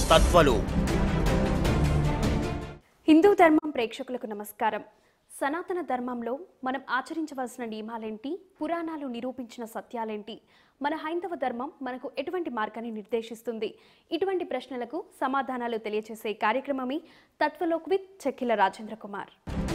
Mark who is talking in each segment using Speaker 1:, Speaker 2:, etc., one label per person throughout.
Speaker 1: తత్వలు
Speaker 2: హిందూ ధర్మం ప్రేక్షకులకు నమస్కారం సనాతన ధర్మంలో మనం ఆచరించవలసిన నియమాలేంటి పురాణాలు నిరూపించిన సత్యాలేంటి మన హైందవ ధర్మం మనకు ఎటువంటి మార్గాన్ని నిర్దేశిస్తుంది ఇటువంటి ప్రశ్నలకు సమాధానాలు తెలియజేసే కార్యక్రమమే తత్వలోక్ విత్ చెక్కిల రాజేంద్ర కుమార్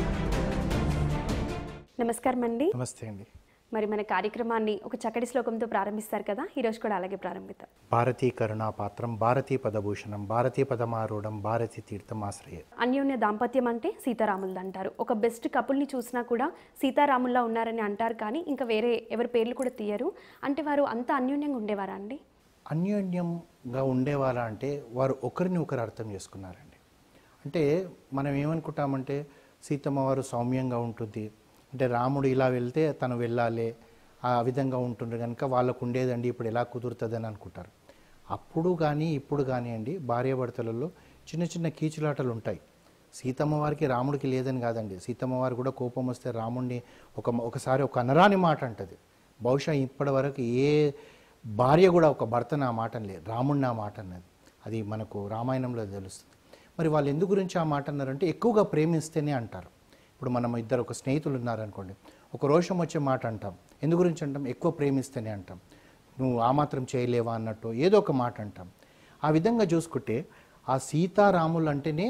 Speaker 2: నమస్కారం అండి
Speaker 3: నమస్తే అండి
Speaker 2: మరి మన కార్యక్రమాన్ని ఒక చక్కటి శ్లోకంతో ప్రారంభిస్తారు కదా ఈరోజు కూడా అలాగే ప్రారంభిద్దాం
Speaker 3: భారతీ కరుణాపాత్రం భారతీ పదభూషణం భారతీ పదమారూఢం భారతీ తీర్థమాశ్రయ
Speaker 2: అన్యోన్య దాంపత్యం అంటే సీతారాములది అంటారు ఒక బెస్ట్ కపుల్ని చూసినా కూడా సీతారాముల్లా ఉన్నారని అంటారు కానీ ఇంకా వేరే ఎవరి పేర్లు కూడా తీయరు అంటే వారు అంత అన్యోన్యంగా ఉండేవారా అండి
Speaker 3: అన్యోన్యంగా ఉండేవారా అంటే వారు ఒకరిని ఒకరు అర్థం చేసుకున్నారండి అంటే మనం ఏమనుకుంటామంటే సీతమ్మ వారు సౌమ్యంగా ఉంటుంది అంటే రాముడు ఇలా వెళ్తే తను వెళ్ళాలి ఆ విధంగా ఉంటుండ్రు కనుక వాళ్ళకు ఉండేదండి ఇప్పుడు ఎలా కుదురుతుందని అనుకుంటారు అప్పుడు కానీ ఇప్పుడు కానీ అండి భార్యాభర్తలలో చిన్న చిన్న కీచులాటలు ఉంటాయి సీతమ్మ వారికి రాముడికి లేదని కాదండి సీతమ్మ వారు కూడా కోపం వస్తే రాముడిని ఒక ఒకసారి ఒక అనరాని మాట అంటది బహుశా ఇప్పటి వరకు ఏ భార్య కూడా ఒక భర్త నా మాట అనలేదు రాముడు నా మాట అన్నది అది మనకు రామాయణంలో తెలుస్తుంది మరి వాళ్ళు ఎందు గురించి ఆ మాట అన్నారంటే ఎక్కువగా ప్రేమిస్తేనే అంటారు ఇప్పుడు మనం ఇద్దరు ఒక స్నేహితులు ఉన్నారనుకోండి ఒక రోషం వచ్చే మాట అంటాం ఎందు గురించి అంటాం ఎక్కువ ప్రేమిస్తేనే అంటాం నువ్వు ఆ మాత్రం చేయలేవా అన్నట్టు ఏదో ఒక మాట అంటాం ఆ విధంగా చూసుకుంటే ఆ సీతారాములు అంటేనే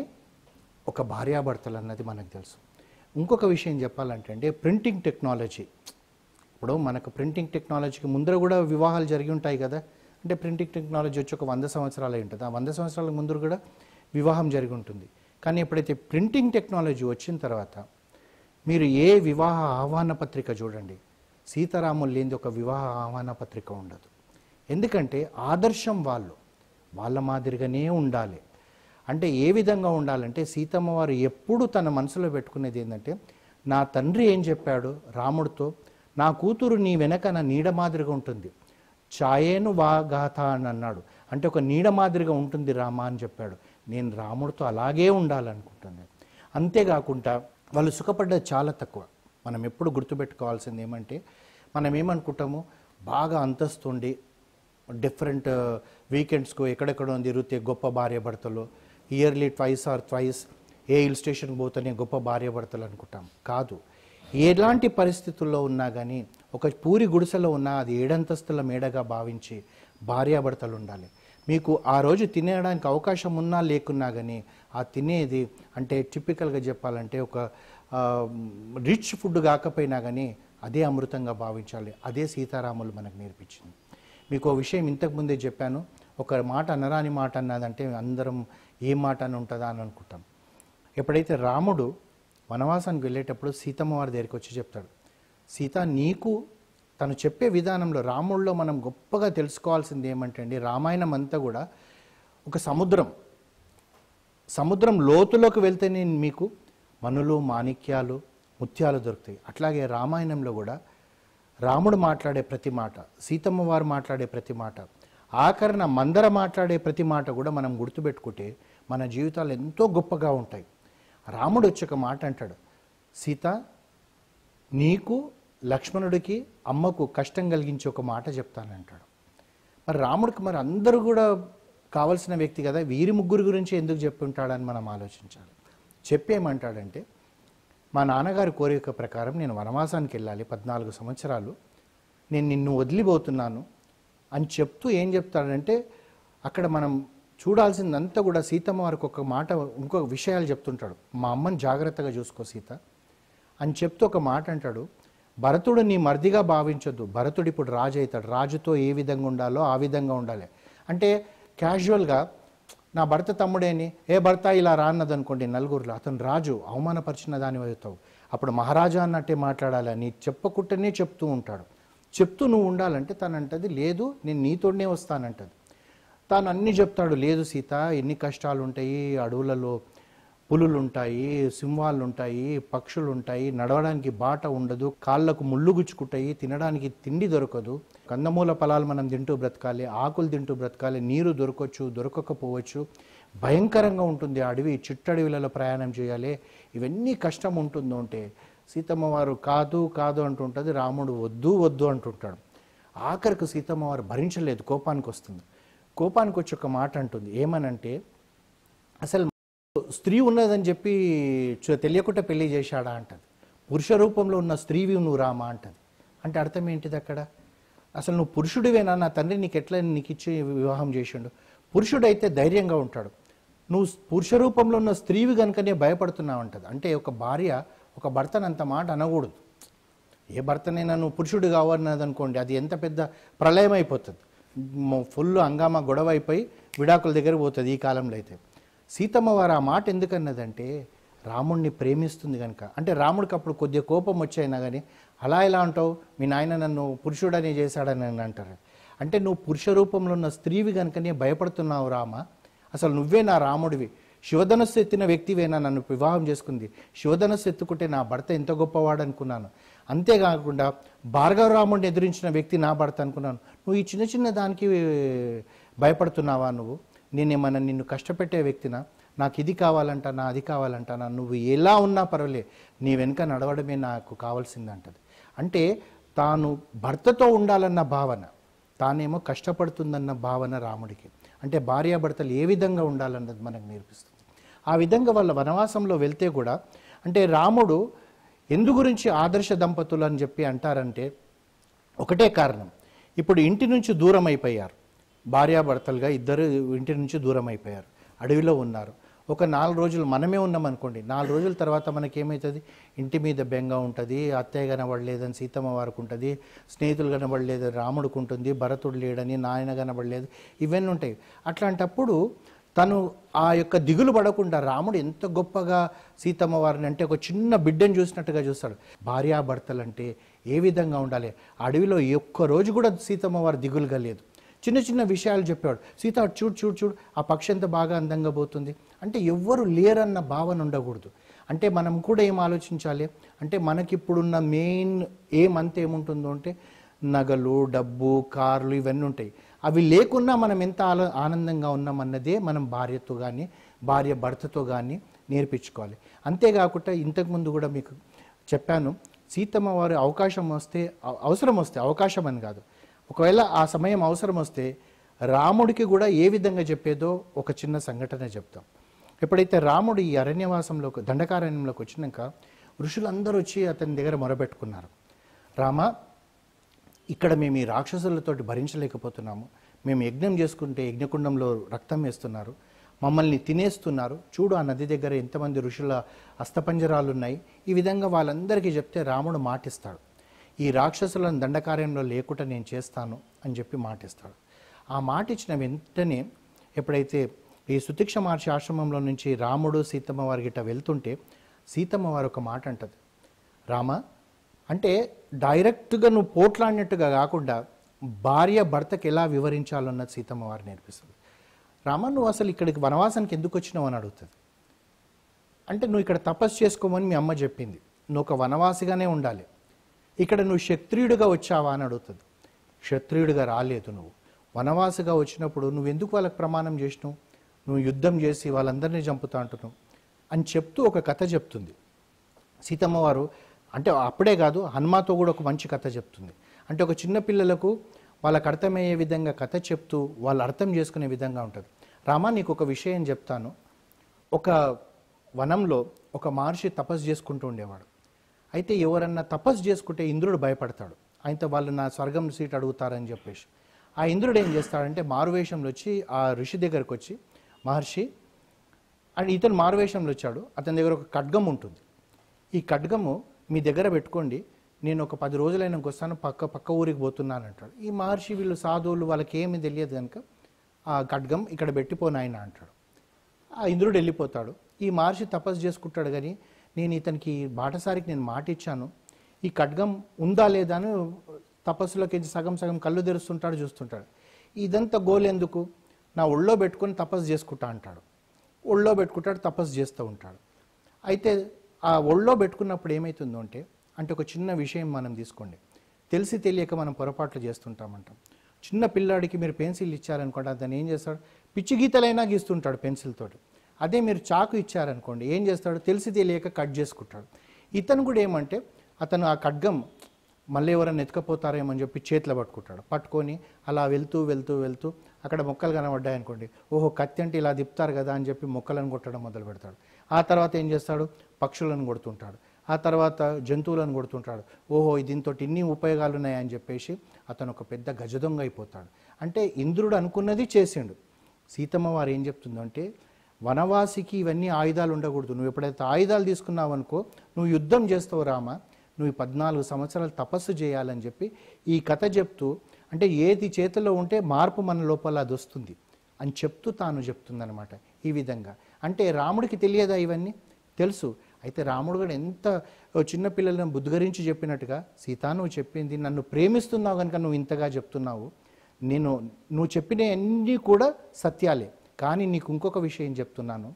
Speaker 3: ఒక భార్యాభర్తలు అన్నది మనకు తెలుసు ఇంకొక విషయం చెప్పాలంటే అంటే ప్రింటింగ్ టెక్నాలజీ ఇప్పుడు మనకు ప్రింటింగ్ టెక్నాలజీకి ముందర కూడా వివాహాలు జరిగి ఉంటాయి కదా అంటే ప్రింటింగ్ టెక్నాలజీ వచ్చి ఒక వంద సంవత్సరాలు అయి ఉంటుంది ఆ వంద సంవత్సరాల ముందు కూడా వివాహం జరిగి ఉంటుంది కానీ ఎప్పుడైతే ప్రింటింగ్ టెక్నాలజీ వచ్చిన తర్వాత మీరు ఏ వివాహ ఆహ్వాన పత్రిక చూడండి సీతారాములు లేనిది ఒక వివాహ ఆహ్వాన పత్రిక ఉండదు ఎందుకంటే ఆదర్శం వాళ్ళు వాళ్ళ మాదిరిగానే ఉండాలి అంటే ఏ విధంగా ఉండాలంటే సీతమ్మ వారు ఎప్పుడు తన మనసులో పెట్టుకునేది ఏంటంటే నా తండ్రి ఏం చెప్పాడు రాముడితో నా కూతురు నీ వెనక నా నీడ మాదిరిగా ఉంటుంది ఛాయేను వాగాథ అని అన్నాడు అంటే ఒక నీడ మాదిరిగా ఉంటుంది రామ అని చెప్పాడు నేను రాముడితో అలాగే ఉండాలనుకుంటున్నాను అంతేకాకుండా వాళ్ళు సుఖపడ్డది చాలా తక్కువ మనం ఎప్పుడు గుర్తుపెట్టుకోవాల్సింది ఏమంటే మనం ఏమనుకుంటాము బాగా అంతస్తుండి డిఫరెంట్ వీకెండ్స్కు ఎక్కడెక్కడో తిరిగితే గొప్ప భార్య భర్తలు yearly twice or twice a hill station పోతేనే గొప్ప భార్య భర్తలు అనుకుంటాం కాదు ఎలాంటి పరిస్థితుల్లో ఉన్నా కానీ ఒక పూరి గుడిసెలో ఉన్నా అది ఏడంతస్తుల మేడగా భావించి భార్యాభర్తలు ఉండాలి మీకు ఆ రోజు తినేయడానికి అవకాశం ఉన్నా లేకున్నా కానీ ఆ తినేది అంటే టిపికల్గా చెప్పాలంటే ఒక రిచ్ ఫుడ్ కాకపోయినా కానీ అదే అమృతంగా భావించాలి అదే సీతారాములు మనకు నేర్పించింది మీకు ఓ విషయం ఇంతకుముందే చెప్పాను ఒక మాట అనరాని మాట అన్నదంటే అందరం ఏ మాట అని ఉంటుందా అని అనుకుంటాం ఎప్పుడైతే రాముడు వనవాసానికి వెళ్ళేటప్పుడు సీతమ్మ వారి దగ్గరికి వచ్చి చెప్తాడు సీత నీకు తను చెప్పే విధానంలో రాముడిలో మనం గొప్పగా తెలుసుకోవాల్సింది ఏమంటే అండి రామాయణం అంతా కూడా ఒక సముద్రం సముద్రం లోతులోకి వెళ్తేనే మీకు మనులు మాణిక్యాలు ముత్యాలు దొరుకుతాయి అట్లాగే రామాయణంలో కూడా రాముడు మాట్లాడే ప్రతి మాట సీతమ్మ వారు మాట్లాడే ప్రతి మాట ఆఖరణ మందర మాట్లాడే ప్రతి మాట కూడా మనం గుర్తుపెట్టుకుంటే మన జీవితాలు ఎంతో గొప్పగా ఉంటాయి రాముడు వచ్చి ఒక మాట అంటాడు సీత నీకు లక్ష్మణుడికి అమ్మకు కష్టం కలిగించే ఒక మాట చెప్తానంటాడు మరి రాముడికి మరి అందరూ కూడా కావలసిన వ్యక్తి కదా వీరి ముగ్గురు గురించి ఎందుకు చెప్పుంటాడని మనం ఆలోచించాలి చెప్పేమంటాడంటే మా నాన్నగారి కోరిక ప్రకారం నేను వనవాసానికి వెళ్ళాలి పద్నాలుగు సంవత్సరాలు నేను నిన్ను వదిలిపోతున్నాను అని చెప్తూ ఏం చెప్తాడంటే అక్కడ మనం చూడాల్సిందంతా కూడా సీతమ్మ వారికి ఒక మాట ఇంకొక విషయాలు చెప్తుంటాడు మా అమ్మని జాగ్రత్తగా చూసుకో సీత అని చెప్తూ ఒక మాట అంటాడు భరతుడు నీ మర్దిగా భావించొద్దు భరతుడు ఇప్పుడు రాజు అవుతాడు రాజుతో ఏ విధంగా ఉండాలో ఆ విధంగా ఉండాలి అంటే క్యాజువల్గా నా భర్త తమ్ముడేని ఏ భర్త ఇలా రాన్నది అనుకోండి నలుగురిలో అతను రాజు అవమానపరిచిన దాని అవుతావు అప్పుడు మహారాజా అన్నట్టే మాట్లాడాలి అని చెప్పకుంటేనే చెప్తూ ఉంటాడు చెప్తూ నువ్వు ఉండాలంటే తను అంటది లేదు నేను నీతోనే వస్తానంటది తాను అన్ని చెప్తాడు లేదు సీత ఎన్ని కష్టాలు ఉంటాయి అడవులలో పులులు ఉంటాయి సింహాలు ఉంటాయి పక్షులు ఉంటాయి నడవడానికి బాట ఉండదు కాళ్ళకు ముళ్ళు గుచ్చుకుంటాయి తినడానికి తిండి దొరకదు కందమూల ఫలాలు మనం తింటూ బ్రతకాలి ఆకులు తింటూ బ్రతకాలి నీరు దొరకవచ్చు దొరకకపోవచ్చు భయంకరంగా ఉంటుంది ఆ అడవి చిట్టడవిలలో ప్రయాణం చేయాలి ఇవన్నీ కష్టం ఉంటుందో అంటే సీతమ్మ వారు కాదు కాదు అంటుంటుంది రాముడు వద్దు వద్దు అంటుంటాడు ఆఖరికి సీతమ్మ వారు భరించలేదు కోపానికి వస్తుంది కోపానికి వచ్చి ఒక మాట అంటుంది ఏమనంటే అసలు స్త్రీ ఉన్నదని చెప్పి చు- తెలియకుండా పెళ్లి చేశాడా అంటది పురుష రూపంలో ఉన్న స్త్రీవి నువ్వు రామా అంటది అంటే అర్థం ఏంటిది అక్కడ అసలు నువ్వు పురుషుడివేనా నా తండ్రి నీకు ఎట్లా నీకు ఇచ్చి వివాహం చేసిండు పురుషుడైతే ధైర్యంగా ఉంటాడు నువ్వు పురుష రూపంలో ఉన్న స్త్రీవి కనుకనే భయపడుతున్నావు అంటది అంటే ఒక భార్య ఒక భర్తను అంత మాట అనకూడదు ఏ భర్తనైనా నువ్వు పురుషుడు కావన్నది అనుకోండి అది ఎంత పెద్ద ప్రళయం అయిపోతుంది ఫుల్ హంగామా గొడవ అయిపోయి విడాకుల దగ్గర పోతుంది ఈ కాలంలో అయితే సీతమ్మ వారు ఆ మాట ఎందుకన్నదంటే రాముడిని ప్రేమిస్తుంది కనుక అంటే రాముడికి అప్పుడు కొద్దిగా కోపం వచ్చైనా కానీ అలా ఎలా అంటావు మీ నాయన నన్ను పురుషుడనే చేశాడని అని అంటారు అంటే నువ్వు పురుష రూపంలో ఉన్న స్త్రీవి కనుకనే భయపడుతున్నావు రామ అసలు నువ్వే నా రాముడివి శివధనస్సు ఎత్తిన వ్యక్తివేనా నన్ను వివాహం చేసుకుంది శివధనస్సు ఎత్తుకుంటే నా భర్త ఎంత గొప్పవాడు అనుకున్నాను అంతేకాకుండా భార్గవరాముడిని ఎదిరించిన వ్యక్తి నా భర్త అనుకున్నాను నువ్వు ఈ చిన్న చిన్న దానికి భయపడుతున్నావా నువ్వు నేనేమన్నా నిన్ను కష్టపెట్టే వ్యక్తినా నాకు ఇది కావాలంట నా అది కావాలంటానా నువ్వు ఎలా ఉన్నా పర్వాలే నీ వెనుక నడవడమే నాకు కావాల్సిందంటది అంటే తాను భర్తతో ఉండాలన్న భావన తానేమో కష్టపడుతుందన్న భావన రాముడికి అంటే భార్యాభర్తలు ఏ విధంగా ఉండాలన్నది మనకు నేర్పిస్తుంది ఆ విధంగా వాళ్ళ వనవాసంలో వెళ్తే కూడా అంటే రాముడు ఎందు గురించి ఆదర్శ దంపతులు అని చెప్పి అంటారంటే ఒకటే కారణం ఇప్పుడు ఇంటి నుంచి దూరం అయిపోయారు భార్యాభర్తలుగా ఇద్దరు ఇంటి నుంచి దూరం అయిపోయారు అడవిలో ఉన్నారు ఒక నాలుగు రోజులు మనమే ఉన్నాం అనుకోండి నాలుగు రోజుల తర్వాత మనకి ఏమవుతుంది ఇంటి మీద బెంగ ఉంటుంది అత్తయ్య కనబడలేదని సీతమ్మ వారికి ఉంటుంది స్నేహితులు కనబడలేదు రాముడికి ఉంటుంది భరతుడు లేడని నాయన కనబడలేదు ఇవన్నీ ఉంటాయి అట్లాంటప్పుడు తను ఆ యొక్క దిగులు పడకుండా రాముడు ఎంత గొప్పగా సీతమ్మ వారిని అంటే ఒక చిన్న బిడ్డను చూసినట్టుగా చూస్తాడు భార్యాభర్తలు అంటే ఏ విధంగా ఉండాలి అడవిలో ఈ ఒక్క రోజు కూడా సీతమ్మ వారు దిగులుగా లేదు చిన్న చిన్న విషయాలు చెప్పాడు సీత అటు చూడు చూడు చూడు ఆ పక్షి ఎంత బాగా అందంగా పోతుంది అంటే ఎవ్వరు లేరన్న భావన ఉండకూడదు అంటే మనం కూడా ఏం ఆలోచించాలి అంటే మనకిప్పుడున్న మెయిన్ ఏం అంత ఏముంటుందో అంటే నగలు డబ్బు కార్లు ఇవన్నీ ఉంటాయి అవి లేకున్నా మనం ఎంత ఆల- ఆనందంగా ఉన్నామన్నదే మనం భార్యతో కానీ భార్య భర్తతో కానీ నేర్పించుకోవాలి అంతేకాకుండా ఇంతకుముందు కూడా మీకు చెప్పాను సీతమ్మ వారి అవకాశం వస్తే అవ- అవసరం వస్తే అవకాశం అని కాదు ఒకవేళ ఆ సమయం అవసరం వస్తే రాముడికి కూడా ఏ విధంగా చెప్పేదో ఒక చిన్న సంఘటన చెప్తాం ఎప్పుడైతే రాముడు ఈ అరణ్యవాసంలోకి దండకారణ్యంలోకి వచ్చినాక ఋషులందరూ వచ్చి అతని దగ్గర మొరబెట్టుకున్నారు రామ ఇక్కడ మేము ఈ రాక్షసులతోటి భరించలేకపోతున్నాము మేము యజ్ఞం చేసుకుంటే యజ్ఞకుండంలో రక్తం వేస్తున్నారు మమ్మల్ని తినేస్తున్నారు చూడు ఆ నది దగ్గర ఎంతమంది ఋషుల అస్తపంజరాలు ఉన్నాయి ఈ విధంగా వాళ్ళందరికీ చెప్తే రాముడు మాటిస్తాడు ఈ రాక్షసులను దండకార్యంలో లేకుండా నేను చేస్తాను అని చెప్పి మాటిస్తాడు ఆ మాట ఇచ్చిన వెంటనే ఎప్పుడైతే ఈ సుతిక్ష మహర్షి ఆశ్రమంలో నుంచి రాముడు సీతమ్మ వారి గిట్ట వెళ్తుంటే సీతమ్మ వారు ఒక మాట అంటది రామ అంటే డైరెక్ట్గా నువ్వు పోట్లాడినట్టుగా కాకుండా భార్య భర్తకి ఎలా వివరించాలన్నది సీతమ్మ వారు నేర్పిస్తుంది రామ నువ్వు అసలు ఇక్కడికి వనవాసానికి ఎందుకు వచ్చినావు అని అడుగుతుంది అంటే నువ్వు ఇక్కడ తపస్సు చేసుకోమని మీ అమ్మ చెప్పింది నువ్వు ఒక వనవాసిగానే ఉండాలి ఇక్కడ నువ్వు క్షత్రియుడిగా వచ్చావా అని అడుగుతుంది క్షత్రియుడిగా రాలేదు నువ్వు వనవాసిగా వచ్చినప్పుడు నువ్వు ఎందుకు వాళ్ళకి ప్రమాణం చేసినావు నువ్వు యుద్ధం చేసి వాళ్ళందరినీ చంపుతా అంటున్నావు అని చెప్తూ ఒక కథ చెప్తుంది సీతమ్మ వారు అంటే అప్పుడే కాదు హనుమాతో కూడా ఒక మంచి కథ చెప్తుంది అంటే ఒక చిన్న పిల్లలకు వాళ్ళకి అర్థమయ్యే విధంగా కథ చెప్తూ వాళ్ళు అర్థం చేసుకునే విధంగా ఉంటుంది రామా నీకు ఒక విషయం చెప్తాను ఒక వనంలో ఒక మహర్షి తపస్సు చేసుకుంటూ ఉండేవాడు అయితే ఎవరన్నా తపస్సు చేసుకుంటే ఇంద్రుడు భయపడతాడు ఆయనతో వాళ్ళు నా స్వర్గం సీట్ అడుగుతారని చెప్పేసి ఆ ఇంద్రుడు ఏం చేస్తాడంటే మారువేషంలో వచ్చి ఆ ఋషి దగ్గరకు వచ్చి మహర్షి అండ్ ఇతను మారువేషంలో వచ్చాడు అతని దగ్గర ఒక ఖడ్గం ఉంటుంది ఈ ఖడ్గము మీ దగ్గర పెట్టుకోండి నేను ఒక పది రోజులైనాక వస్తాను పక్క పక్క ఊరికి పోతున్నాను అంటాడు ఈ మహర్షి వీళ్ళు సాధువులు వాళ్ళకి ఏమీ తెలియదు కనుక ఆ ఖడ్గం ఇక్కడ పెట్టిపోను ఆయన అంటాడు ఆ ఇంద్రుడు వెళ్ళిపోతాడు ఈ మహర్షి తపస్సు చేసుకుంటాడు కానీ నేను ఇతనికి బాటసారికి నేను మాట ఇచ్చాను ఈ ఖడ్గం ఉందా లేదా అని తపస్సులోకి సగం సగం కళ్ళు తెరుస్తుంటాడు చూస్తుంటాడు ఇదంతా గోల్ ఎందుకు నా ఒళ్ళో పెట్టుకొని తపస్సు చేసుకుంటా అంటాడు ఒళ్ళో పెట్టుకుంటాడు తపస్సు చేస్తూ ఉంటాడు అయితే ఆ ఒళ్ళో పెట్టుకున్నప్పుడు ఏమవుతుందో అంటే అంటే ఒక చిన్న విషయం మనం తీసుకోండి తెలిసి తెలియక మనం పొరపాట్లు చేస్తుంటామంటాం చిన్న పిల్లాడికి మీరు పెన్సిల్ ఇచ్చారనుకోండి అతను ఏం చేస్తాడు పిచ్చి గీతలైనా గీస్తుంటాడు పెన్సిల్ తోటి అదే మీరు చాకు ఇచ్చారనుకోండి ఏం చేస్తాడు తెలిసి తెలియక కట్ చేసుకుంటాడు ఇతను కూడా ఏమంటే అతను ఆ ఖడ్గం మళ్ళీ ఎవరైనా ఎత్తుకపోతారేమో అని చెప్పి చేతిలో పట్టుకుంటాడు పట్టుకొని అలా వెళ్తూ వెళ్తూ వెళ్తూ అక్కడ మొక్కలు కనబడ్డాయి అనుకోండి ఓహో కత్తి అంటే ఇలా తిప్పుతారు కదా అని చెప్పి మొక్కలను కొట్టడం మొదలు పెడతాడు ఆ తర్వాత ఏం చేస్తాడు పక్షులను కొడుతుంటాడు ఆ తర్వాత జంతువులను కొడుతుంటాడు ఓహో దీంతో ఇన్ని ఉపయోగాలు ఉన్నాయని చెప్పేసి అతను ఒక పెద్ద గజదొంగ అయిపోతాడు అంటే ఇంద్రుడు అనుకున్నది చేసిండు సీతమ్మ వారు ఏం చెప్తుందంటే వనవాసికి ఇవన్నీ ఆయుధాలు ఉండకూడదు నువ్వు ఎప్పుడైతే ఆయుధాలు తీసుకున్నావు అనుకో నువ్వు యుద్ధం చేస్తావు రామ నువ్వు ఈ పద్నాలుగు సంవత్సరాలు తపస్సు చేయాలని చెప్పి ఈ కథ చెప్తూ అంటే ఏది చేతిలో ఉంటే మార్పు మన లోపల అది వస్తుంది అని చెప్తూ తాను చెప్తుందనమాట ఈ విధంగా అంటే రాముడికి తెలియదా ఇవన్నీ తెలుసు అయితే రాముడు కూడా ఎంత ఓ చిన్న పిల్లలను బుద్ధిగరించి చెప్పినట్టుగా సీత నువ్వు చెప్పింది నన్ను ప్రేమిస్తున్నావు కనుక నువ్వు ఇంతగా చెప్తున్నావు నేను నువ్వు చెప్పిన అన్నీ కూడా సత్యాలే కానీ నీకు ఇంకొక విషయం చెప్తున్నాను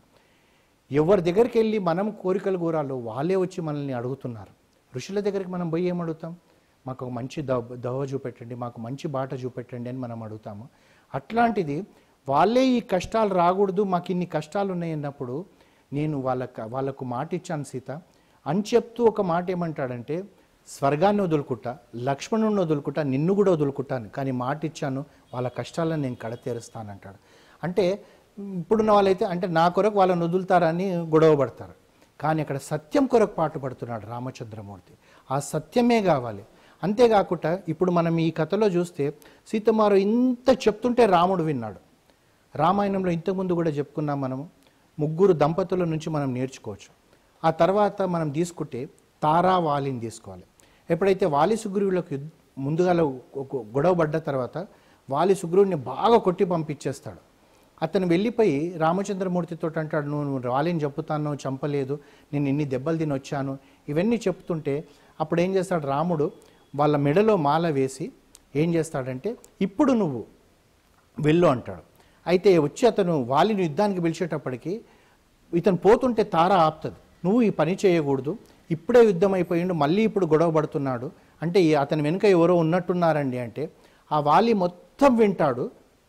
Speaker 3: ఎవరి దగ్గరికి వెళ్ళి మనం కోరికలు కోరాలో వాళ్ళే వచ్చి మనల్ని అడుగుతున్నారు ఋషుల దగ్గరికి మనం పోయి ఏమడుగుతాం మాకు ఒక మంచి దవ దవ చూపెట్టండి మాకు మంచి బాట చూపెట్టండి అని మనం అడుగుతాము అట్లాంటిది వాళ్ళే ఈ కష్టాలు రాకూడదు మాకు ఇన్ని కష్టాలు ఉన్నాయి అన్నప్పుడు నేను వాళ్ళకి వాళ్ళకు మాట ఇచ్చాను సీత అని చెప్తూ ఒక మాట ఏమంటాడంటే స్వర్గాన్ని వదులుకుంటా లక్ష్మణుడిని వదులుకుంటా నిన్ను కూడా వదులుకుంటాను కానీ మాట ఇచ్చాను వాళ్ళ కష్టాలను నేను కడతీరుస్తానంటాడు అంటే ఇప్పుడున్న వాళ్ళైతే అంటే నా కొరకు వాళ్ళని వదులుతారని గొడవ పడతారు కానీ అక్కడ సత్యం కొరకు పాటుపడుతున్నాడు రామచంద్రమూర్తి ఆ సత్యమే కావాలి అంతేకాకుండా ఇప్పుడు మనం ఈ కథలో చూస్తే సీతమారు ఇంత చెప్తుంటే రాముడు విన్నాడు రామాయణంలో ఇంతకుముందు కూడా చెప్పుకున్నాం మనము ముగ్గురు దంపతుల నుంచి మనం నేర్చుకోవచ్చు ఆ తర్వాత మనం తీసుకుంటే తారా వాలిని తీసుకోవాలి ఎప్పుడైతే వాలి సుగ్రీవులకు యుద్ధ- ముందుగా ఒక గొడవ పడ్డ తర్వాత వాలి సుగ్రీవుని బాగా కొట్టి పంపించేస్తాడు అతను వెళ్ళిపోయి రామచంద్రమూర్తితో అంటాడు నువ్వు నువ్వు వాలిని చెప్పుతాను చంపలేదు నేను ఇన్ని దెబ్బలు తిని వచ్చాను ఇవన్నీ చెప్తుంటే అప్పుడు ఏం చేస్తాడు రాముడు వాళ్ళ మెడలో మాల వేసి ఏం చేస్తాడంటే ఇప్పుడు నువ్వు వెళ్ళు అంటాడు అయితే వచ్చి అతను వాలిని యుద్ధానికి పిలిచేటప్పటికి ఇతను పోతుంటే తార ఆపుతుంది నువ్వు ఈ పని చేయకూడదు ఇప్పుడే యుద్ధం అయిపోయిండు మళ్ళీ ఇప్పుడు గొడవ పడుతున్నాడు అంటే ఈ అతని వెనుక ఎవరో ఉన్నట్టున్నారండి అంటే ఆ వాలి మొత్తం వింటాడు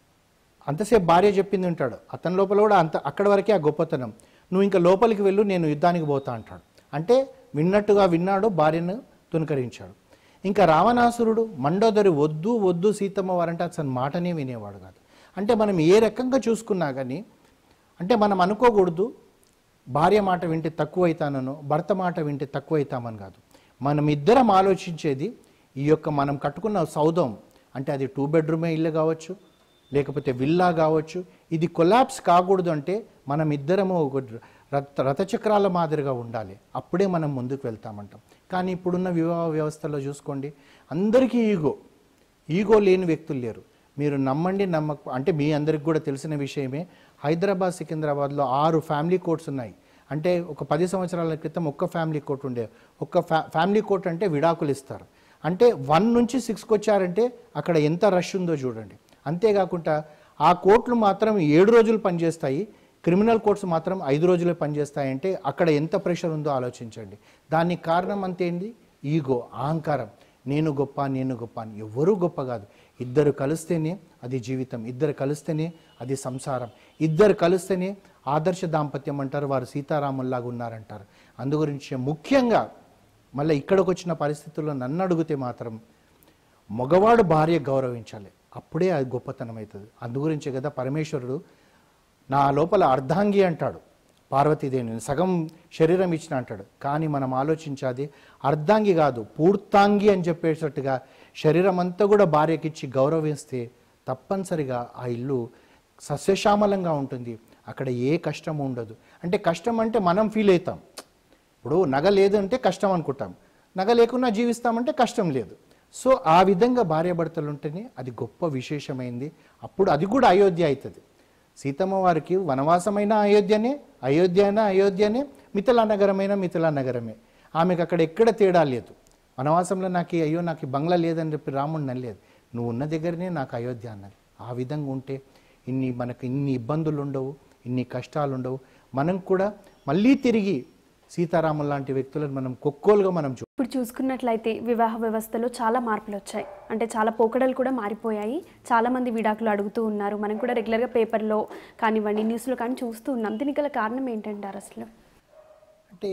Speaker 3: అంతసేపు భార్య చెప్పింది ఉంటాడు అతని లోపల కూడా అంత అక్కడి వరకే ఆ గొప్పతనం నువ్వు ఇంకా లోపలికి వెళ్ళు నేను యుద్ధానికి పోతా అంటాడు అంటే విన్నట్టుగా విన్నాడు భార్యను తునకరించాడు ఇంకా రావణాసురుడు మండోదరి వద్దు వద్దు సీతమ్మ వారంటే అతని మాటనే వినేవాడు కాదు అంటే మనం ఏ రకంగా చూసుకున్నా కానీ అంటే మనం అనుకోకూడదు భార్య మాట వింటే తక్కువ అవుతానో భర్త మాట వింటే తక్కువ అవుతామని కాదు మనం ఇద్దరం ఆలోచించేది ఈ యొక్క మనం కట్టుకున్న సౌధం అంటే అది టూ బెడ్రూమే ఇల్లు కావచ్చు లేకపోతే విల్లా కావచ్చు ఇది కొలాప్స్ కాకూడదు అంటే మనం ఇద్దరము ఒక రథ రథచక్రాల మాదిరిగా ఉండాలి అప్పుడే మనం ముందుకు వెళ్తామంటాం కానీ ఇప్పుడున్న వివాహ వ్యవస్థలో చూసుకోండి అందరికీ ఈగో ఈగో లేని వ్యక్తులు లేరు మీరు నమ్మండి నమ్మక అంటే మీ అందరికి కూడా తెలిసిన విషయమే హైదరాబాద్ సికింద్రాబాద్లో ఆరు ఫ్యామిలీ కోర్ట్స్ ఉన్నాయి అంటే ఒక పది సంవత్సరాల క్రితం ఒక్క ఫ్యామిలీ కోర్ట్ ఉండే ఒక్క ఫ్యా ఫ్యామిలీ కోర్ట్ అంటే విడాకులు ఇస్తారు అంటే వన్ నుంచి సిక్స్కి వచ్చారంటే అక్కడ ఎంత రష్ ఉందో చూడండి అంతేకాకుండా ఆ కోర్టులు మాత్రం ఏడు రోజులు పనిచేస్తాయి క్రిమినల్ కోర్ట్స్ మాత్రం ఐదు రోజులే పనిచేస్తాయంటే అక్కడ ఎంత ప్రెషర్ ఉందో ఆలోచించండి దానికి కారణం అంతేంది ఈగో అహంకారం నేను గొప్ప నేను గొప్ప అని ఎవరూ గొప్ప కాదు ఇద్దరు కలిస్తేనే అది జీవితం ఇద్దరు కలిస్తేనే అది సంసారం ఇద్దరు కలిస్తేనే ఆదర్శ దాంపత్యం అంటారు వారు సీతారాముల్లాగా ఉన్నారంటారు అందుగురించి ముఖ్యంగా మళ్ళీ ఇక్కడికి వచ్చిన పరిస్థితుల్లో నన్ను అడిగితే మాత్రం మగవాడు భార్య గౌరవించాలి అప్పుడే అది గొప్పతనం అవుతుంది అందుగురించే కదా పరమేశ్వరుడు నా లోపల అర్ధాంగి అంటాడు పార్వతీదేవిని సగం శరీరం ఇచ్చిన అంటాడు కానీ మనం ఆలోచించాది అర్ధాంగి కాదు పూర్తాంగి అని చెప్పేటట్టుగా శరీరం అంతా కూడా భార్యకిచ్చి గౌరవిస్తే తప్పనిసరిగా ఆ ఇల్లు సస్యశ్యామలంగా ఉంటుంది అక్కడ ఏ కష్టం ఉండదు అంటే కష్టం అంటే మనం ఫీల్ అవుతాం ఇప్పుడు నగ లేదు అంటే కష్టం అనుకుంటాం నగ లేకున్నా జీవిస్తామంటే కష్టం లేదు సో ఆ విధంగా భార్యాభర్తలు ఉంటేనే అది గొప్ప విశేషమైంది అప్పుడు అది కూడా అయోధ్య అవుతుంది సీతమ్మ వారికి వనవాసమైన అయోధ్యనే అయోధ్య అయినా అయోధ్యనే మిథిలా నగరమైన మిథిలా నగరమే ఆమెకు అక్కడ ఎక్కడ తేడా లేదు వనవాసంలో నాకు ఈ అయ్యో నాకు ఈ బంగ్లా లేదని చెప్పి రాముడు నల్లేదు నువ్వు ఉన్న దగ్గరనే నాకు అయోధ్య అన్నది ఆ విధంగా ఉంటే ఇన్ని మనకు ఇన్ని ఇబ్బందులు ఉండవు ఇన్ని కష్టాలు ఉండవు మనం కూడా మళ్ళీ తిరిగి సీతారాములు లాంటి వ్యక్తులను మనం కొక్కోలుగా మనం చూ
Speaker 2: ఇప్పుడు చూసుకున్నట్లయితే వివాహ వ్యవస్థలో చాలా మార్పులు వచ్చాయి అంటే చాలా పోకడలు కూడా మారిపోయాయి చాలా మంది విడాకులు అడుగుతూ ఉన్నారు మనం కూడా రెగ్యులర్గా పేపర్లో కానివ్వండి న్యూస్లో కానీ చూస్తూ ఉన్నాం దీనికి గల కారణం ఏంటంటారు అసలు
Speaker 3: అంటే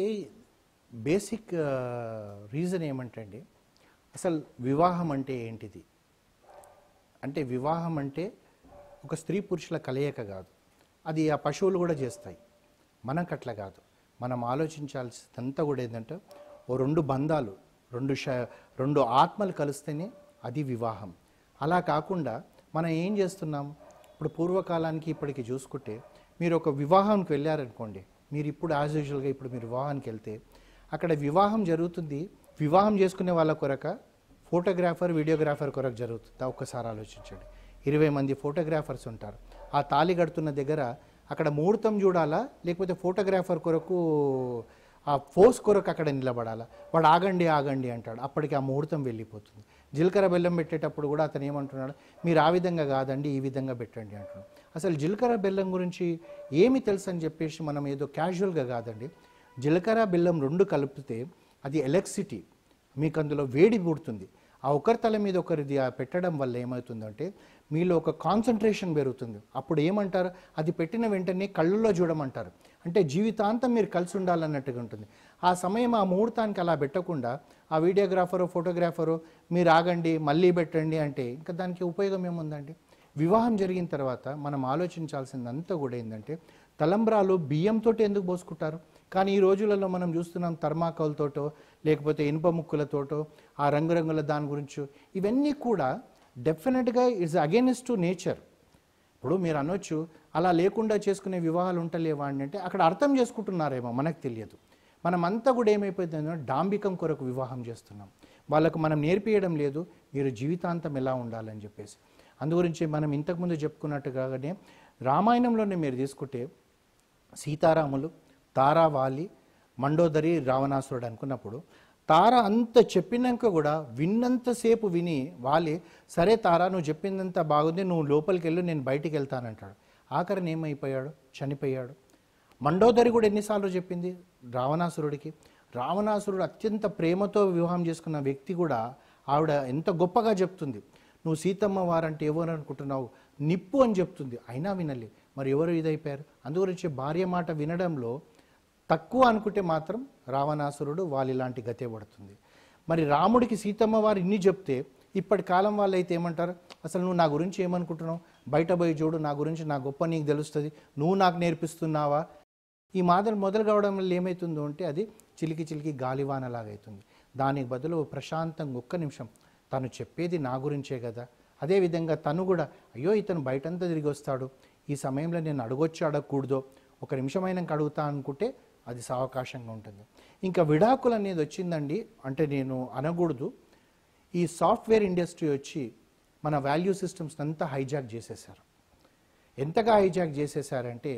Speaker 3: బేసిక్ రీజన్ ఏమంటే అండి అసలు వివాహం అంటే ఏంటిది అంటే వివాహం అంటే ఒక స్త్రీ పురుషుల కలయిక కాదు అది ఆ పశువులు కూడా చేస్తాయి మనకు అట్లా కాదు మనం ఆలోచించాల్సిందంతా కూడా ఏంటంటే ఓ రెండు బంధాలు రెండు శ రెండు ఆత్మలు కలిస్తేనే అది వివాహం అలా కాకుండా మనం ఏం చేస్తున్నాం ఇప్పుడు పూర్వకాలానికి ఇప్పటికి చూసుకుంటే మీరు ఒక వివాహానికి వెళ్ళారనుకోండి మీరు ఇప్పుడు యాజ్ యూజువల్గా ఇప్పుడు మీరు వివాహానికి వెళ్తే అక్కడ వివాహం జరుగుతుంది వివాహం చేసుకునే వాళ్ళ కొరక ఫోటోగ్రాఫర్ వీడియోగ్రాఫర్ కొరకు జరుగుతుందా ఒక్కసారి ఆలోచించండి ఇరవై మంది ఫోటోగ్రాఫర్స్ ఉంటారు ఆ తాళి కడుతున్న దగ్గర అక్కడ ముహూర్తం చూడాలా లేకపోతే ఫోటోగ్రాఫర్ కొరకు ఆ ఫోర్స్ కొరకు అక్కడ నిలబడాలా వాడు ఆగండి ఆగండి అంటాడు అప్పటికి ఆ ముహూర్తం వెళ్ళిపోతుంది జీలకర్ర బెల్లం పెట్టేటప్పుడు కూడా అతను ఏమంటున్నాడు మీరు ఆ విధంగా కాదండి ఈ విధంగా పెట్టండి అంటున్నాడు అసలు జీలకర్ర బెల్లం గురించి ఏమి తెలుసు అని చెప్పేసి మనం ఏదో క్యాజువల్గా కాదండి జీలకర్ర బెల్లం రెండు కలిపితే అది ఎలక్ట్రిసిటీ మీకు అందులో వేడి పుడుతుంది ఆ ఒకరి తల మీద ఒకరిది ఆ పెట్టడం వల్ల ఏమవుతుందంటే మీలో ఒక కాన్సన్ట్రేషన్ పెరుగుతుంది అప్పుడు ఏమంటారు అది పెట్టిన వెంటనే కళ్ళల్లో చూడమంటారు అంటే జీవితాంతం మీరు కలిసి ఉండాలన్నట్టుగా ఉంటుంది ఆ సమయం ఆ ముహూర్తానికి అలా పెట్టకుండా ఆ వీడియోగ్రాఫరు ఫోటోగ్రాఫరు మీరు ఆగండి మళ్ళీ పెట్టండి అంటే ఇంకా దానికి ఉపయోగం ఏముందండి వివాహం జరిగిన తర్వాత మనం ఆలోచించాల్సిందంతా కూడా ఏంటంటే తలంబ్రాలు బియ్యంతో ఎందుకు పోసుకుంటారు కానీ ఈ రోజులలో మనం చూస్తున్నాం థర్మాకోల్తోటో లేకపోతే ఇనుప ముక్కులతోటో ఆ రంగురంగుల దాని గురించి ఇవన్నీ కూడా డెఫినెట్గా ఇట్స్ అగేనిస్ట్ టు నేచర్ ఇప్పుడు మీరు అనొచ్చు అలా లేకుండా చేసుకునే వివాహాలు ఉంటలేవా అని అంటే అక్కడ అర్థం చేసుకుంటున్నారేమో మనకు తెలియదు మనమంతా కూడా ఏమైపోతుందో డాంబికం కొరకు వివాహం చేస్తున్నాం వాళ్ళకు మనం నేర్పియడం లేదు మీరు జీవితాంతం ఎలా ఉండాలని చెప్పేసి అందుగురించి మనం ఇంతకుముందు చెప్పుకున్నట్టుగానే రామాయణంలోనే మీరు తీసుకుంటే సీతారాములు తారావాలి మండోదరి రావణాసురుడు అనుకున్నప్పుడు తార అంత చెప్పినాక కూడా విన్నంతసేపు విని వాలి సరే తారా నువ్వు చెప్పిందంత బాగుంది నువ్వు లోపలికి వెళ్ళు నేను బయటికి వెళ్తానంటాడు ఆఖరిని ఏమైపోయాడు చనిపోయాడు మండోదరి కూడా ఎన్నిసార్లు చెప్పింది రావణాసురుడికి రావణాసురుడు అత్యంత ప్రేమతో వివాహం చేసుకున్న వ్యక్తి కూడా ఆవిడ ఎంత గొప్పగా చెప్తుంది నువ్వు సీతమ్మ వారంటే ఎవరు అనుకుంటున్నావు నిప్పు అని చెప్తుంది అయినా వినలే మరి ఎవరు ఇదైపోయారు అందుగురించి భార్య మాట వినడంలో తక్కువ అనుకుంటే మాత్రం రావణాసురుడు వాళ్ళు ఇలాంటి గతే పడుతుంది మరి రాముడికి సీతమ్మ వారు ఇన్ని చెప్తే ఇప్పటి కాలం వాళ్ళు అయితే ఏమంటారు అసలు నువ్వు నా గురించి ఏమనుకుంటున్నావు బయట పోయి చూడు నా గురించి నా గొప్ప నీకు తెలుస్తుంది నువ్వు నాకు నేర్పిస్తున్నావా ఈ మాటలు మొదలు కావడం వల్ల ఏమవుతుందో అంటే అది చిలికి చిలికి గాలివానలాగా అవుతుంది దానికి బదులు ప్రశాంతంగా ఒక్క నిమిషం తను చెప్పేది నా గురించే కదా అదేవిధంగా తను కూడా అయ్యో ఇతను బయటంతా తిరిగి వస్తాడు ఈ సమయంలో నేను అడగొచ్చు అడగకూడదో ఒక నిమిషమైనాక అడుగుతా అనుకుంటే అది సావకాశంగా ఉంటుంది ఇంకా విడాకులు అనేది వచ్చిందండి అంటే నేను అనకూడదు ఈ సాఫ్ట్వేర్ ఇండస్ట్రీ వచ్చి మన వాల్యూ సిస్టమ్స్ అంతా హైజాక్ చేసేసారు ఎంతగా హైజాక్ చేసేసారంటే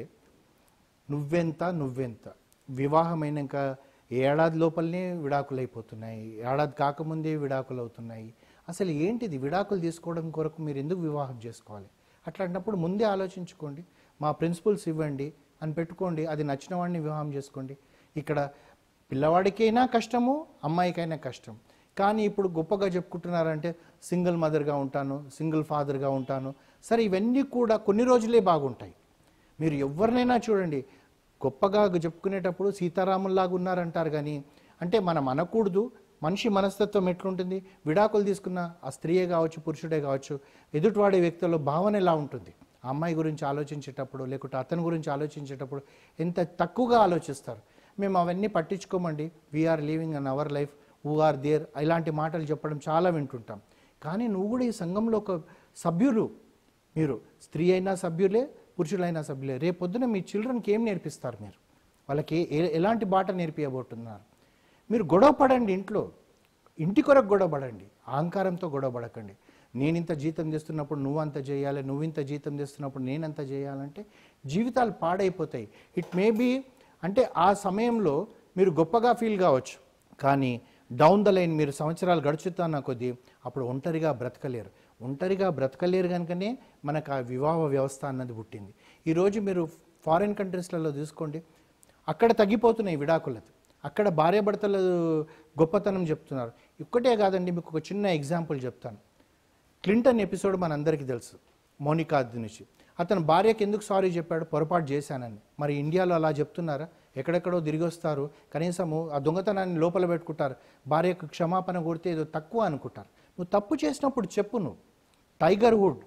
Speaker 3: నువ్వెంత నువ్వెంత వివాహమైనాక ఏడాది లోపలనే విడాకులు అయిపోతున్నాయి ఏడాది కాకముందే విడాకులు అవుతున్నాయి అసలు ఏంటిది విడాకులు తీసుకోవడం కొరకు మీరు ఎందుకు వివాహం చేసుకోవాలి అట్లాంటప్పుడు ముందే ఆలోచించుకోండి మా ప్రిన్సిపల్స్ ఇవ్వండి అని పెట్టుకోండి అది నచ్చిన వాడిని వివాహం చేసుకోండి ఇక్కడ పిల్లవాడికైనా కష్టము అమ్మాయికైనా కష్టం కానీ ఇప్పుడు గొప్పగా చెప్పుకుంటున్నారంటే సింగిల్ మదర్గా ఉంటాను సింగిల్ ఫాదర్గా ఉంటాను సరే ఇవన్నీ కూడా కొన్ని రోజులే బాగుంటాయి మీరు ఎవరినైనా చూడండి గొప్పగా చెప్పుకునేటప్పుడు సీతారాముల్లాగా ఉన్నారంటారు కానీ అంటే మనం అనకూడదు మనిషి మనస్తత్వం ఎట్లుంటుంది విడాకులు తీసుకున్న ఆ స్త్రీయే కావచ్చు పురుషుడే కావచ్చు ఎదుటివాడే వ్యక్తుల్లో భావన ఎలా ఉంటుంది ఆ అమ్మాయి గురించి ఆలోచించేటప్పుడు లేకుంటే అతని గురించి ఆలోచించేటప్పుడు ఎంత తక్కువగా ఆలోచిస్తారు మేము అవన్నీ పట్టించుకోమండి we're living on our life who are there ఇలాంటి మాటలు చెప్పడం చాలా వింటుంటాం కానీ నువ్వు కూడా ఈ సంఘంలో ఒక సభ్యులు మీరు స్త్రీ అయినా సభ్యులే పురుషులైనా సభ్యులే రేపొద్దున మీ చిల్డ్రన్కి ఏం నేర్పిస్తారు మీరు వాళ్ళకి ఏ- ఎలాంటి బాట నేర్పియబోతున్నారు మీరు గొడవ పడండి ఇంట్లో ఇంటి కొరకు గొడవ పడండి అహంకారంతో గొడవ పడకండి నేను ఇంత జీతం తెస్తున్నప్పుడు నువ్వు అంత చేయాలి నువ్వు ఇంత జీతం తెస్తున్నప్పుడు నేనంత చేయాలంటే జీవితాలు పాడైపోతాయి ఇట్ మే బీ అంటే ఆ సమయంలో మీరు గొప్పగా ఫీల్ కావచ్చు కానీ డౌన్ ద లైన్ మీరు సంవత్సరాలు గడుచుతున్న కొద్దీ అప్పుడు ఒంటరిగా బ్రతకలేరు ఒంటరిగా బ్రతకలేరు కనుకనే మనకు ఆ వివాహ వ్యవస్థ అన్నది పుట్టింది ఈరోజు మీరు ఫారిన్ కంట్రీస్లలో చూసుకోండి అక్కడ తగ్గిపోతున్నాయి విడాకులది అక్కడ భార్యాభర్తల గొప్పతనం చెప్తున్నారు ఇక్కటే కాదండి మీకు ఒక చిన్న ఎగ్జాంపుల్ చెప్తాను క్లింటన్ ఎపిసోడ్ మనందరికీ తెలుసు మోనికా నుంచి అతను భార్యకి ఎందుకు సారీ చెప్పాడు పొరపాటు చేశానని మరి ఇండియాలో అలా చెప్తున్నారా ఎక్కడెక్కడో తిరిగి వస్తారు కనీసము ఆ దొంగతనాన్ని లోపల పెట్టుకుంటారు భార్యకు క్షమాపణ కొడితే ఏదో తక్కువ అనుకుంటారు నువ్వు తప్పు చేసినప్పుడు చెప్పు నువ్వు Tiger Wood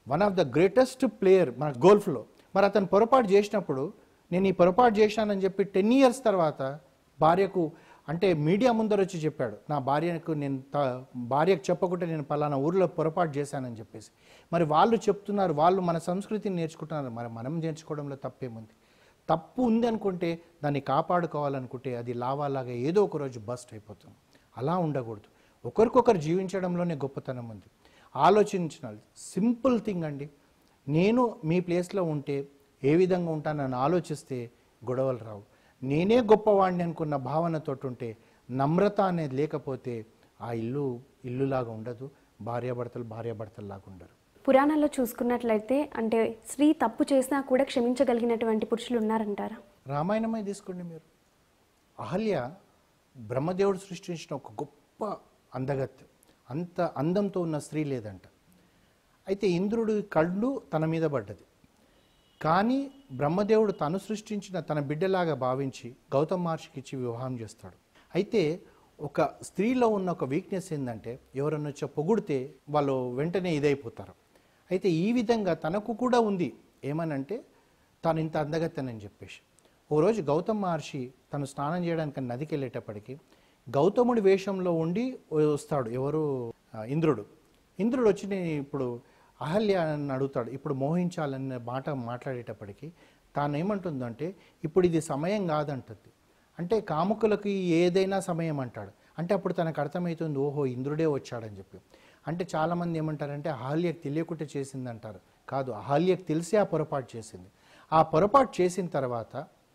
Speaker 3: one of the greatest player మన గోల్ఫ్లో మరి అతను పొరపాటు చేసినప్పుడు నేను ఈ పొరపాటు చేశానని చెప్పి టెన్ ఇయర్స్ తర్వాత భార్యకు అంటే మీడియా ముందర వచ్చి చెప్పాడు నా భార్యకు నేను త- భార్యకు చెప్పకుండా నేను పలానా ఊర్లో పొరపాటు చేశానని చెప్పేసి మరి వాళ్ళు చెప్తున్నారు వాళ్ళు మన సంస్కృతిని నేర్చుకుంటున్నారు మరి మనం నేర్చుకోవడంలో తప్పేముంది తప్పు ఉంది అనుకుంటే దాన్ని కాపాడుకోవాలనుకుంటే అది లావాలాగా ఏదో ఒక రోజు బస్ట్ అయిపోతుంది అలా ఉండకూడదు ఒకరికొకరు జీవించడంలోనే గొప్పతనం ఉంది ఆలోచించిన సింపుల్ థింగ్ అండి నేను మీ ప్లేస్లో ఉంటే ఏ విధంగా ఉంటానని ఆలోచిస్తే గొడవలు రావు నేనే గొప్పవాడిని అనుకున్న భావనతో ఉంటే నమ్రత అనేది లేకపోతే ఆ ఇల్లు ఇల్లులాగా ఉండదు భార్యాభర్తలు భార్యాభర్తల్లాగా ఉండరు
Speaker 2: పురాణాల్లో చూసుకున్నట్లయితే అంటే స్త్రీ తప్పు చేసినా కూడా క్షమించగలిగినటువంటి పురుషులు ఉన్నారంటారా
Speaker 3: రామాయణమే తీసుకోండి మీరు అహల్య బ్రహ్మదేవుడు సృష్టించిన ఒక గొప్ప అందగత్తె అంత అందంతో ఉన్న స్త్రీ లేదంట అయితే ఇంద్రుడి కళ్ళు తన మీద పడ్డది కానీ బ్రహ్మదేవుడు తను సృష్టించిన తన బిడ్డలాగా భావించి గౌతమ్ మహర్షికి ఇచ్చి వివాహం చేస్తాడు అయితే ఒక స్త్రీలో ఉన్న ఒక వీక్నెస్ ఏంటంటే ఎవరన్నా వచ్చి పొగిడితే వాళ్ళు వెంటనే ఇదైపోతారు అయితే ఈ విధంగా తనకు కూడా ఉంది ఏమనంటే తాను ఇంత అందగత్తెనని చెప్పేసి ఓ రోజు గౌతమ్ మహర్షి తను స్నానం చేయడానికి నదికి వెళ్ళేటప్పటికి గౌతముడి వేషంలో ఉండి వస్తాడు ఎవరు ఆ, ఇంద్రుడు ఇంద్రుడు వచ్చి నేను ఇప్పుడు అహల్య అని అడుగుతాడు ఇప్పుడు మోహించాలన్న మాట మాట్లాడేటప్పటికి తాను ఏమంటుందంటే ఇప్పుడు ఇది సమయం కాదంటుంది అంటే కాముకులకి ఏదైనా సమయం అంటాడు అంటే అప్పుడు తనకు అర్థమవుతుంది ఓహో ఇంద్రుడే వచ్చాడని చెప్పి అంటే చాలామంది ఏమంటారంటే అహల్యకు తెలియకుండా చేసింది అంటారు కాదు అహల్యకు తెలిసి ఆ పొరపాటు చేసింది ఆ పొరపాటు చేసిన తర్వాత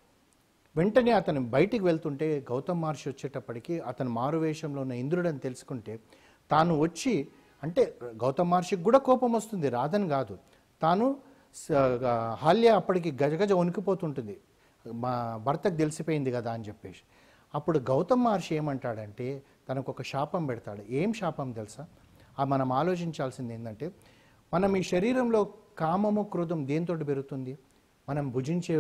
Speaker 3: వెంటనే అతను బయటికి వెళ్తుంటే గౌతమ్ మహర్షి వచ్చేటప్పటికి అతను మారువేషంలో ఉన్న ఇంద్రుడు అని తెలుసుకుంటే తాను వచ్చి అంటే గౌతమ్ మహర్షికి కూడా కోపం వస్తుంది రాదని కాదు తాను స- హాల్య అప్పటికి గజగజ వణికిపోతుంటుంది మా భర్తకు తెలిసిపోయింది కదా అని చెప్పేసి అప్పుడు గౌతమ్ మహర్షి ఏమంటాడంటే తనకు ఒక శాపం పెడతాడు ఏం శాపం తెలుసా ఆ మనం ఆలోచించాల్సింది ఏంటంటే మనం ఈ శరీరంలో కామము క్రోధం దేంతో పెరుగుతుంది మనం భుజించే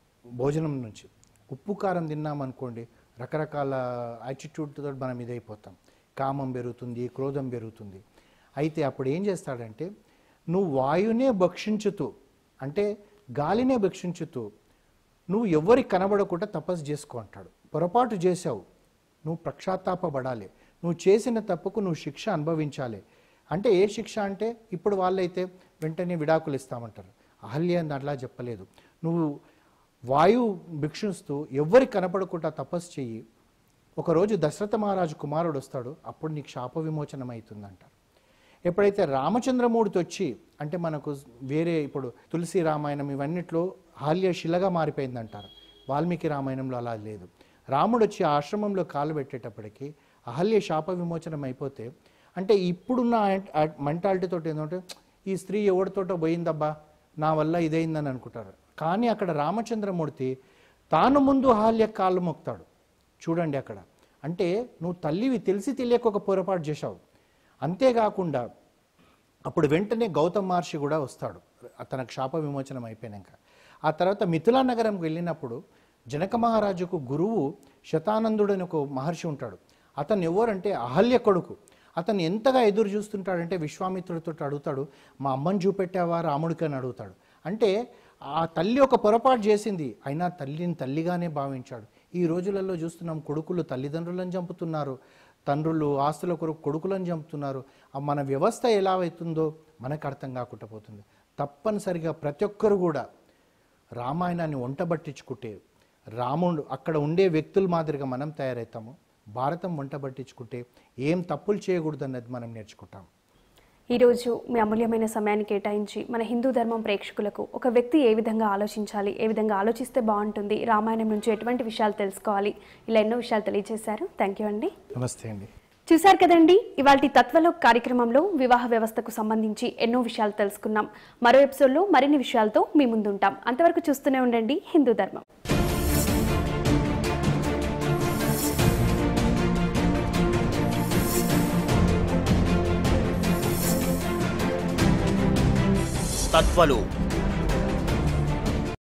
Speaker 3: భోజనం నుంచి ఉప్పు కారం తిన్నామనుకోండి రకరకాల యాటిట్యూడ్తో మనం ఇదైపోతాం కామం పెరుగుతుంది క్రోధం పెరుగుతుంది అయితే అప్పుడు ఏం చేస్తాడంటే నువ్వు వాయునే భక్షించుతూ అంటే గాలినే భక్షించుతూ నువ్వు ఎవరికి కనబడకుండా తపస్సు చేసుకో అంటాడు పొరపాటు చేసావు నువ్వు ప్రక్షాత్తాపబడాలి నువ్వు చేసిన తప్పుకు నువ్వు శిక్ష అనుభవించాలి అంటే ఏ శిక్ష అంటే ఇప్పుడు వాళ్ళైతే వెంటనే విడాకులు ఇస్తామంటారు అహల్య అని అట్లా చెప్పలేదు నువ్వు వాయువు భిక్షిస్తూ ఎవరికి కనపడకుండా తపస్సు చెయ్యి ఒకరోజు దశరథ మహారాజు కుమారుడు వస్తాడు అప్పుడు నీకు శాప విమోచనం అవుతుందంటారు ఎప్పుడైతే రామచంద్రమూర్తి వచ్చి అంటే మనకు వేరే ఇప్పుడు తులసి రామాయణం ఇవన్నిట్లో హాల్య శిలగా మారిపోయిందంటారు వాల్మీకి రామాయణంలో అలా లేదు రాముడు వచ్చి ఆశ్రమంలో కాలు పెట్టేటప్పటికి అహల్య శాప విమోచనం అయిపోతే అంటే ఇప్పుడున్న మెంటాలిటీతో ఏంటంటే ఈ స్త్రీ ఎవరితోటో పోయిందబ్బా నా వల్ల ఇదైందని అనుకుంటారు కానీ అక్కడ రామచంద్రమూర్తి తాను ముందు అహల్య కాళ్ళు మొక్తాడు చూడండి అక్కడ అంటే నువ్వు తల్లివి తెలిసి తెలియక ఒక పొరపాటు చేశావు అంతేకాకుండా అప్పుడు వెంటనే గౌతమ్ మహర్షి కూడా వస్తాడు తనకు శాప విమోచనం అయిపోయాక ఆ తర్వాత మిథులా నగరంకి వెళ్ళినప్పుడు జనక మహారాజుకు గురువు శతానందుడు అని ఒక మహర్షి ఉంటాడు అతను ఎవరంటే అహల్య కొడుకు అతను ఎంతగా ఎదురు చూస్తుంటాడంటే విశ్వామిత్రుడితో అడుగుతాడు మా అమ్మని చూపెట్టావా రాముడికి అని అడుగుతాడు అంటే ఆ తల్లి ఒక పొరపాటు చేసింది అయినా తల్లిని తల్లిగానే భావించాడు ఈ రోజులలో చూస్తున్నాం కొడుకులు తల్లిదండ్రులను చంపుతున్నారు తండ్రులు ఆస్తుల కొరకు కొడుకులను చంపుతున్నారు ఆ మన వ్యవస్థ ఎలా అవుతుందో మనకు అర్థం కాకుండా పోతుంది తప్పనిసరిగా ప్రతి ఒక్కరు కూడా రామాయణాన్ని వంటబట్టించుకుంటే రాముడు అక్కడ ఉండే వ్యక్తుల మాదిరిగా మనం తయారవుతాము భారతం వంట పట్టించుకుంటే ఏం తప్పులు చేయకూడదు అన్నది మనం నేర్చుకుంటాం
Speaker 2: ఈరోజు మీ అమూల్యమైన సమయాన్ని కేటాయించి మన హిందూ ధర్మం ప్రేక్షకులకు ఒక వ్యక్తి ఏ విధంగా ఆలోచించాలి ఏ విధంగా ఆలోచిస్తే బాగుంటుంది రామాయణం నుంచి ఎటువంటి విషయాలు తెలుసుకోవాలి ఇలా ఎన్నో విషయాలు తెలియజేశారు థ్యాంక్ యూ అండి
Speaker 3: నమస్తే అండి
Speaker 2: చూశారు కదండి ఇవాళ తత్వలో కార్యక్రమంలో వివాహ వ్యవస్థకు సంబంధించి ఎన్నో విషయాలు తెలుసుకున్నాం మరో ఎపిసోడ్లో మరిన్ని విషయాలతో మీ ముందుంటాం అంతవరకు చూస్తూనే ఉండండి హిందూ ధర్మం
Speaker 1: తత్వలు